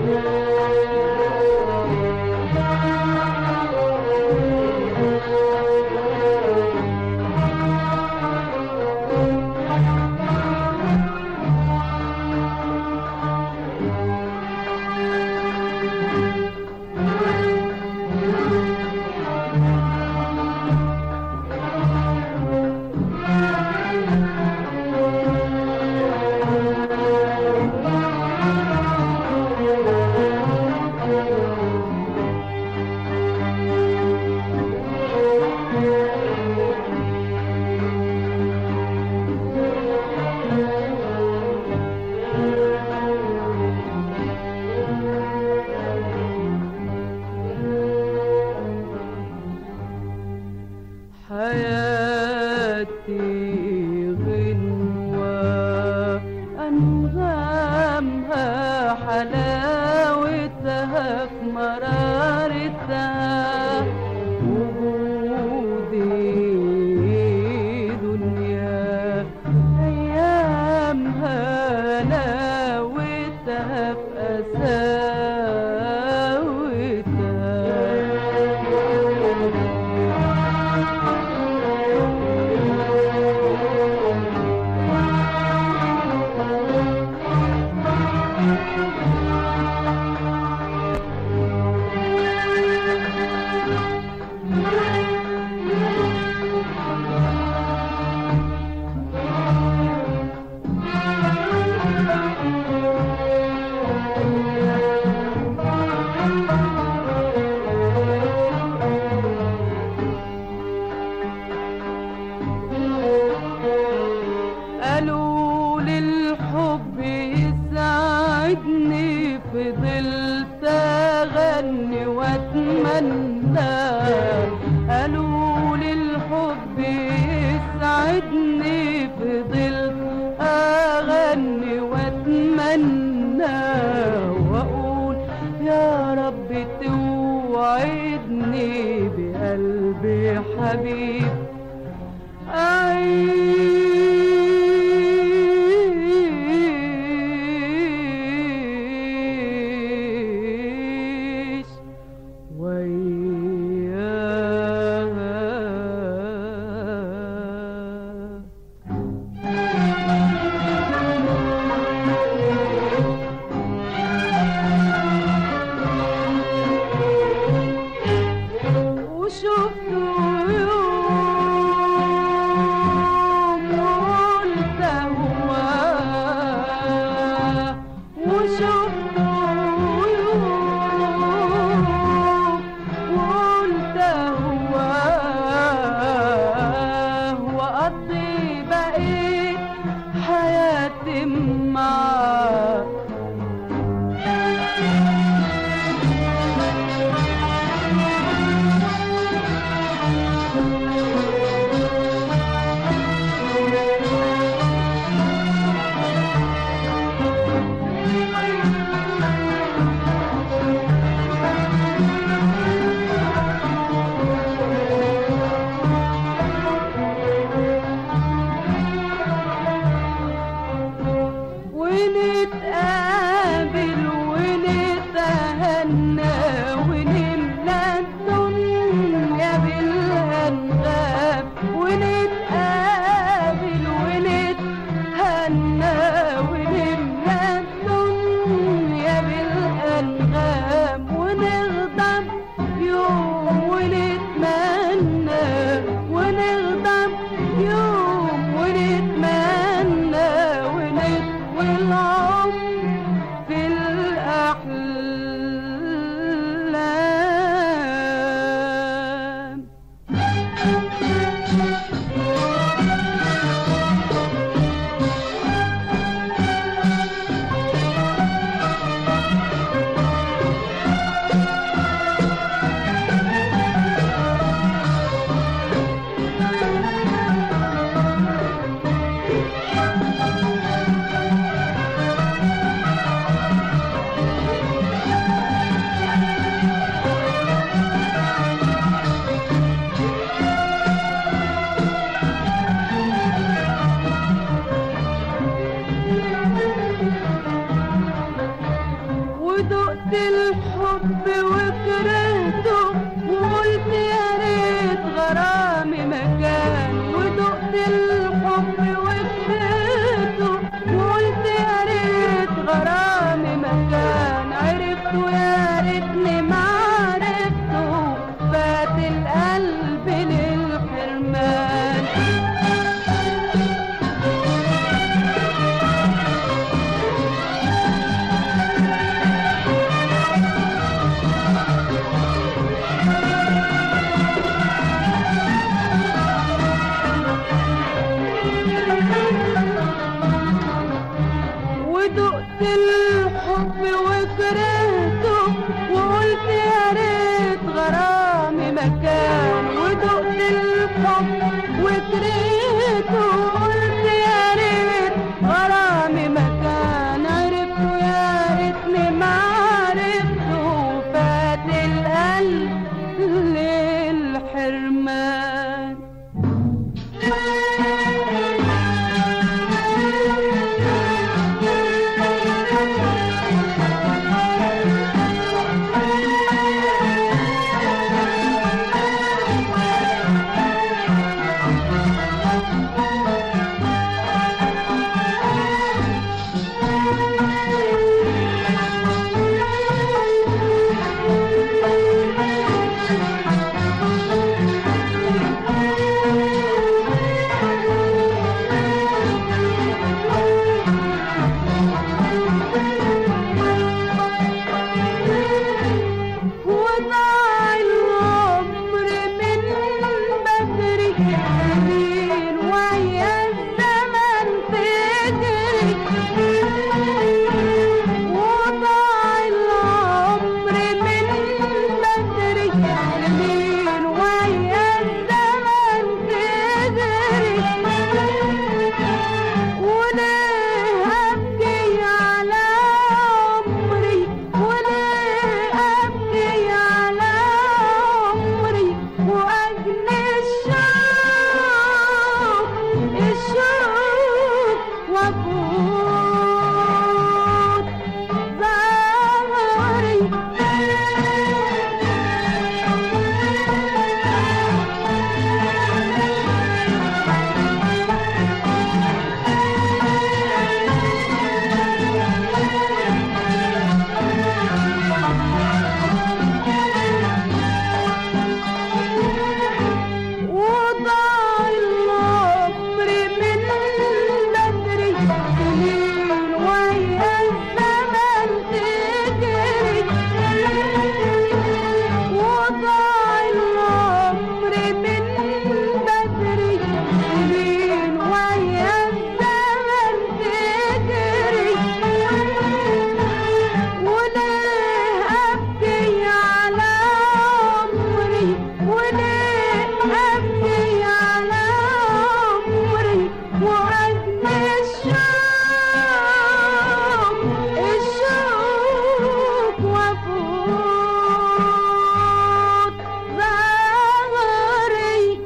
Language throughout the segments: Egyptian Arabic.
حياتي غنوة أنغامها حلاوتها في مرارتها وجودي دنيا أيامها ناوتها في قساوتها قالوا للحب يسعدني فضلت اغني واتمنى قالوا للحب يسعدني فضلت اغني واتمنى واقول يا رب توعدني بقلبي حبيب أعيش وياها وشفت ودقت الحب وكرهته وقلت يا ريت غرامي مكان ودقت الحب وكرهته وقلت يا ريت غرامي مكان عرفته يا ريتني ما عرفته فات القلب للحرمان ودقت الحب وكرهته وقلت يا ريت غرامي مكان ودقت الحب وكرهته وقلت يا ريت غرامي مكان عرفته يا ريتني ما عرفته فات القلب للحرمان وضاع العمر من بدري سنين ويا الزمن تجري وضاع العمر من بدري سنين ويا الزمن تجري وليه أبكي على عمري وليه أبكي على عمري وأجني الشوق الشوق وأفوت ظهري وضاع العمر من بدري سنين ويا الزمن تجري وضاع العمر من بدري سنين ويا الزمن تجري وليه أبكي على عمري وليه أبكي على عمري وأجني الشوق الشوق وأفوت ظهري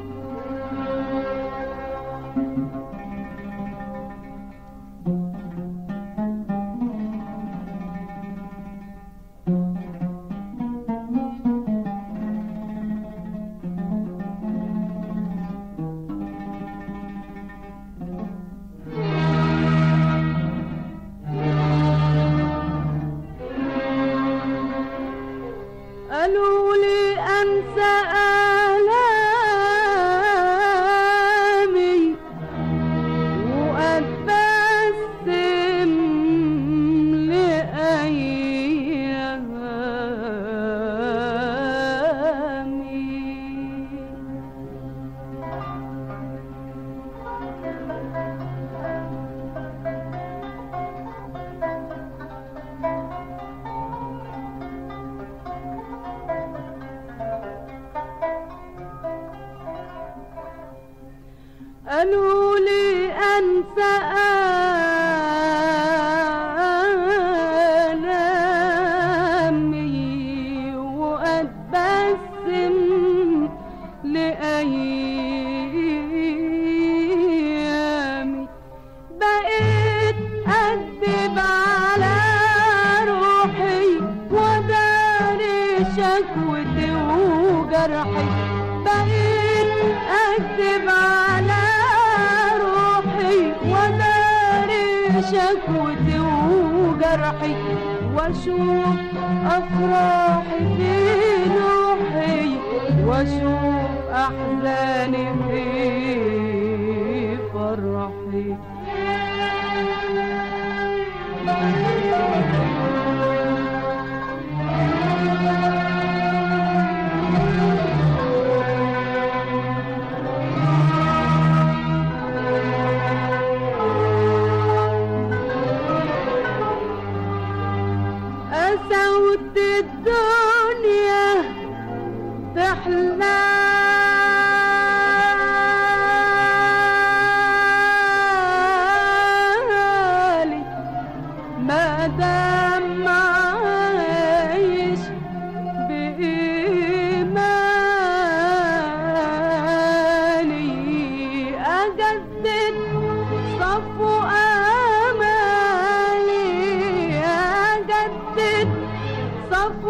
قالوا لي أنسى آلامي وأتبسم لأيامي قالوا لي أنسى آلامي وأتبسم لأيامي بقيت أكذب على روحي شكوتي وجرحي بقيت اكذب على روحي وداري شكوتي وجرحي واشوف افراحي في نوحي واشوف احزاني في فرحي قسوت الدنيا تحلالي ما دام عايش بإيماني أجدد صفو أمالي أجدد صفو